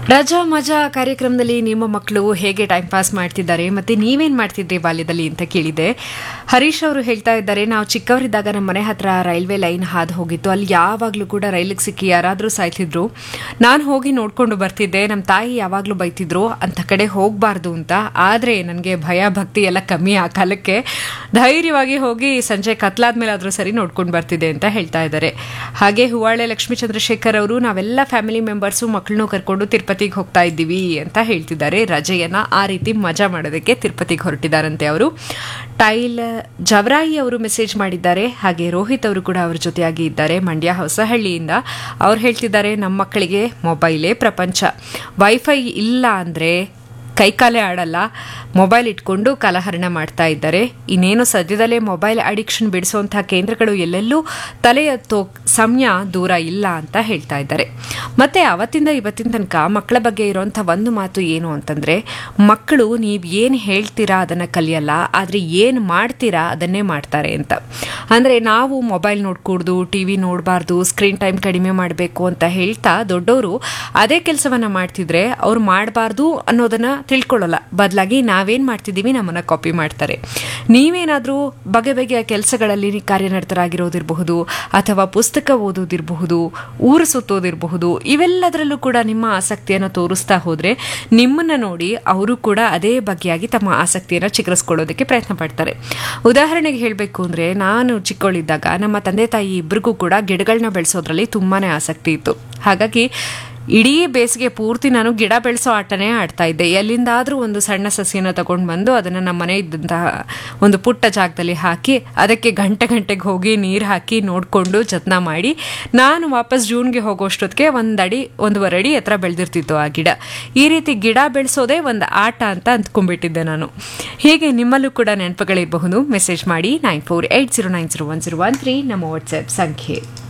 ರಜಾ ಮಜಾ ಕಾರ್ಯಕ್ರಮದಲ್ಲಿ ನಿಮ್ಮ ಮಕ್ಕಳು ಹೇಗೆ ಟೈಮ್ ಪಾಸ್ ಮಾಡ್ತಿದ್ದಾರೆ ಮತ್ತೆ ನೀವೇನ್ ಮಾಡ್ತಿದ್ರಿ ಬಾಲ್ಯದಲ್ಲಿ ಅಂತ ಕೇಳಿದೆ ಹರೀಶ್ ಅವರು ಹೇಳ್ತಾ ಇದ್ದಾರೆ ನಾವು ಚಿಕ್ಕವರಿದ್ದಾಗ ನಮ್ಮ ಮನೆ ಹತ್ರ ರೈಲ್ವೆ ಲೈನ್ ಹಾದು ಹೋಗಿತ್ತು ಅಲ್ಲಿ ಯಾವಾಗಲೂ ಕೂಡ ರೈಲಿಗೆ ಸಿಕ್ಕಿ ಯಾರಾದರೂ ಸಾಯ್ತಿದ್ರು ನಾನು ಹೋಗಿ ನೋಡ್ಕೊಂಡು ಬರ್ತಿದ್ದೆ ನಮ್ಮ ತಾಯಿ ಯಾವಾಗಲೂ ಬೈತಿದ್ರು ಅಂತ ಕಡೆ ಹೋಗಬಾರ್ದು ಅಂತ ಆದರೆ ನನಗೆ ಭಯ ಭಕ್ತಿ ಎಲ್ಲ ಕಮ್ಮಿ ಆ ಕಾಲಕ್ಕೆ ಧೈರ್ಯವಾಗಿ ಹೋಗಿ ಸಂಜೆ ಕತ್ಲಾದ್ಮೇಲೆ ಆದರೂ ಸರಿ ನೋಡ್ಕೊಂಡು ಬರ್ತಿದ್ದೆ ಅಂತ ಹೇಳ್ತಾ ಇದ್ದಾರೆ ಹಾಗೆ ಹೂವಾಳೆ ಲಕ್ಷ್ಮೀ ಚಂದ್ರಶೇಖರ್ ಅವರು ನಾವೆಲ್ಲ ಫ್ಯಾಮಿಲಿ ಮೆಂಬರ್ಸು ಮಕ್ಕಳನ್ನು ಕರ್ಕೊಂಡು ತಿರುಪತಿಗೆ ಹೋಗ್ತಾ ಇದ್ದೀವಿ ಅಂತ ಹೇಳ್ತಿದ್ದಾರೆ ರಜೆಯನ್ನ ಆ ರೀತಿ ಮಜಾ ಮಾಡೋದಕ್ಕೆ ತಿರುಪತಿಗೆ ಹೊರಟಿದ್ದಾರಂತೆ ಅವರು ಟೈಲ್ ಜವರಾಯಿ ಅವರು ಮೆಸೇಜ್ ಮಾಡಿದ್ದಾರೆ ಹಾಗೆ ರೋಹಿತ್ ಅವರು ಕೂಡ ಅವ್ರ ಜೊತೆಯಾಗಿ ಇದ್ದಾರೆ ಮಂಡ್ಯ ಹೊಸಹಳ್ಳಿಯಿಂದ ಅವ್ರು ಹೇಳ್ತಿದ್ದಾರೆ ನಮ್ಮ ಮಕ್ಕಳಿಗೆ ಮೊಬೈಲೇ ಪ್ರಪಂಚ ವೈಫೈ ಇಲ್ಲ ಅಂದರೆ ಕೈಕಾಲೇ ಆಡಲ್ಲ ಮೊಬೈಲ್ ಇಟ್ಕೊಂಡು ಕಾಲಹರಣ ಮಾಡ್ತಾ ಇದ್ದಾರೆ ಇನ್ನೇನು ಸದ್ಯದಲ್ಲೇ ಮೊಬೈಲ್ ಅಡಿಕ್ಷನ್ ಬಿಡಿಸುವಂಥ ಕೇಂದ್ರಗಳು ಎಲ್ಲೆಲ್ಲೂ ತಲೆ ಎತ್ತೋ ಸಮಯ ದೂರ ಇಲ್ಲ ಅಂತ ಹೇಳ್ತಾ ಇದ್ದಾರೆ ಮತ್ತೆ ಅವತ್ತಿಂದ ಇವತ್ತಿನ ತನಕ ಮಕ್ಕಳ ಬಗ್ಗೆ ಇರೋಂಥ ಒಂದು ಮಾತು ಏನು ಅಂತಂದರೆ ಮಕ್ಕಳು ನೀವು ಏನು ಹೇಳ್ತೀರಾ ಅದನ್ನು ಕಲಿಯಲ್ಲ ಆದರೆ ಏನು ಮಾಡ್ತೀರಾ ಅದನ್ನೇ ಮಾಡ್ತಾರೆ ಅಂತ ಅಂದರೆ ನಾವು ಮೊಬೈಲ್ ನೋಡ್ಕೂಡ್ದು ಟಿ ವಿ ನೋಡಬಾರ್ದು ಸ್ಕ್ರೀನ್ ಟೈಮ್ ಕಡಿಮೆ ಮಾಡಬೇಕು ಅಂತ ಹೇಳ್ತಾ ದೊಡ್ಡವರು ಅದೇ ಕೆಲಸವನ್ನು ಮಾಡ್ತಿದ್ರೆ ಅವ್ರು ಮಾಡಬಾರ್ದು ಅನ್ನೋದನ್ನು ತಿಳ್ಕೊಳ್ಳಲ್ಲ ಬದಲಾಗಿ ನಾವೇನು ಮಾಡ್ತಿದ್ದೀವಿ ನಮ್ಮನ್ನು ಕಾಪಿ ಮಾಡ್ತಾರೆ ನೀವೇನಾದರೂ ಬಗೆ ಬಗೆಯ ಕೆಲಸಗಳಲ್ಲಿ ಕಾರ್ಯನಿರತರಾಗಿರೋದಿರಬಹುದು ಅಥವಾ ಪುಸ್ತಕ ಓದೋದಿರಬಹುದು ಊರು ಸುತ್ತೋದಿರಬಹುದು ಇವೆಲ್ಲದರಲ್ಲೂ ಕೂಡ ನಿಮ್ಮ ಆಸಕ್ತಿಯನ್ನು ತೋರಿಸ್ತಾ ಹೋದರೆ ನಿಮ್ಮನ್ನು ನೋಡಿ ಅವರು ಕೂಡ ಅದೇ ಬಗೆಯಾಗಿ ತಮ್ಮ ಆಸಕ್ತಿಯನ್ನು ಚಿಕ್ಕರಿಸ್ಕೊಳ್ಳೋದಕ್ಕೆ ಪ್ರಯತ್ನ ಪಡ್ತಾರೆ ಉದಾಹರಣೆಗೆ ಹೇಳಬೇಕು ಅಂದರೆ ನಾನು ಚಿಕ್ಕವಳಿದ್ದಾಗ ನಮ್ಮ ತಂದೆ ತಾಯಿ ಇಬ್ಬರಿಗೂ ಕೂಡ ಗಿಡಗಳನ್ನ ಬೆಳೆಸೋದ್ರಲ್ಲಿ ತುಂಬಾ ಆಸಕ್ತಿ ಇತ್ತು ಹಾಗಾಗಿ ಇಡೀ ಬೇಸಿಗೆ ಪೂರ್ತಿ ನಾನು ಗಿಡ ಬೆಳೆಸೋ ಆಟನೇ ಆಡ್ತಾ ಇದ್ದೆ ಎಲ್ಲಿಂದಾದರೂ ಒಂದು ಸಣ್ಣ ಸಸಿಯನ್ನು ತಗೊಂಡು ಬಂದು ಅದನ್ನು ನಮ್ಮ ಮನೆ ಇದ್ದಂತಹ ಒಂದು ಪುಟ್ಟ ಜಾಗದಲ್ಲಿ ಹಾಕಿ ಅದಕ್ಕೆ ಗಂಟೆ ಗಂಟೆಗೆ ಹೋಗಿ ನೀರು ಹಾಕಿ ನೋಡಿಕೊಂಡು ಜತ್ನ ಮಾಡಿ ನಾನು ವಾಪಸ್ ಜೂನ್ಗೆ ಹೋಗೋಷ್ಟೊತ್ತಿಗೆ ಒಂದು ಅಡಿ ಒಂದೂವರೆ ಅಡಿ ಎತ್ತರ ಬೆಳೆದಿರ್ತಿತ್ತು ಆ ಗಿಡ ಈ ರೀತಿ ಗಿಡ ಬೆಳೆಸೋದೇ ಒಂದು ಆಟ ಅಂತ ಅಂದ್ಕೊಂಡ್ಬಿಟ್ಟಿದ್ದೆ ನಾನು ಹೀಗೆ ನಿಮ್ಮಲ್ಲೂ ಕೂಡ ನೆನಪುಗಳಿರಬಹುದು ಮೆಸೇಜ್ ಮಾಡಿ nine four eight zero nine zero one zero one three ನಮ್ಮ ವಾಟ್ಸ್ಆ್ಯಪ್ ಸಂಖ್ಯೆ